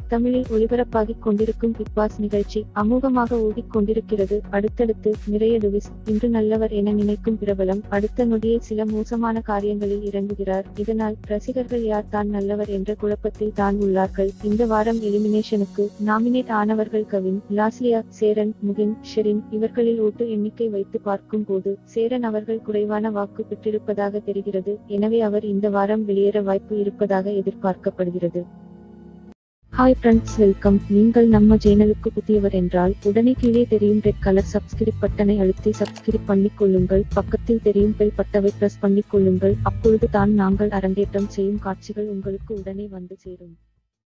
தமிழில் ஒளிபரப்பாகிக் கொண்டிருக்கும் big pass நிகழ்ச்சி அமோகமாக ஓடிக் கொண்டிருக்கிறது அடுத்தடுத்து நிறைய டுவிஸ் இன்று நல்லவர் என நினைக்கும் பிரபலம் அடுத்த நொடியே சில மோசமான காரியங்களில் இறங்குகிறார் இதனால் ரசிகர்கள் யார் தான் நல்லவர் என்ற குழப்பத்தில் தான் உள்ளார்கள் இந்த வாரம் எலிமினேஷனுக்கு நாமினேட் ஆனவர்கள் கவின் லாஸ்லியா சேரன் முகின் ஷெரின் இவர்களில் ஓட்டு எண்ணிக்கை வைத்து பார்க்கும் போது சேரன் அவர்கள் குறைவான வாக்கு பெற்றிருப்பதாக தெரிகிறது எனவே அவர் இந்த வாரம் வெளியேற வாய்ப்பு இருப்பதாக எதிர்பார்க்கப்படுகிறது ஹாய் ஃப்ரெண்ட்ஸ் வெல்கம் நீங்கள் நம்ம சேனலுக்கு புதியவர் என்றால் உடனே கீழே தெரியும் ரெட் கலர் சப்ஸ்கிரிப் பட்டனை அழுத்தி சப்ஸ்கிரிப் பண்ணிக் கொள்ளுங்கள் பக்கத்தில் தெரியும் பெல் பட்டவை பிரஸ் பண்ணிக் கொள்ளுங்கள் அப்பொழுது தான் நாங்கள் அரங்கேற்றம் செய்யும் காட்சிகள் உங்களுக்கு உடனே வந்து சேரும்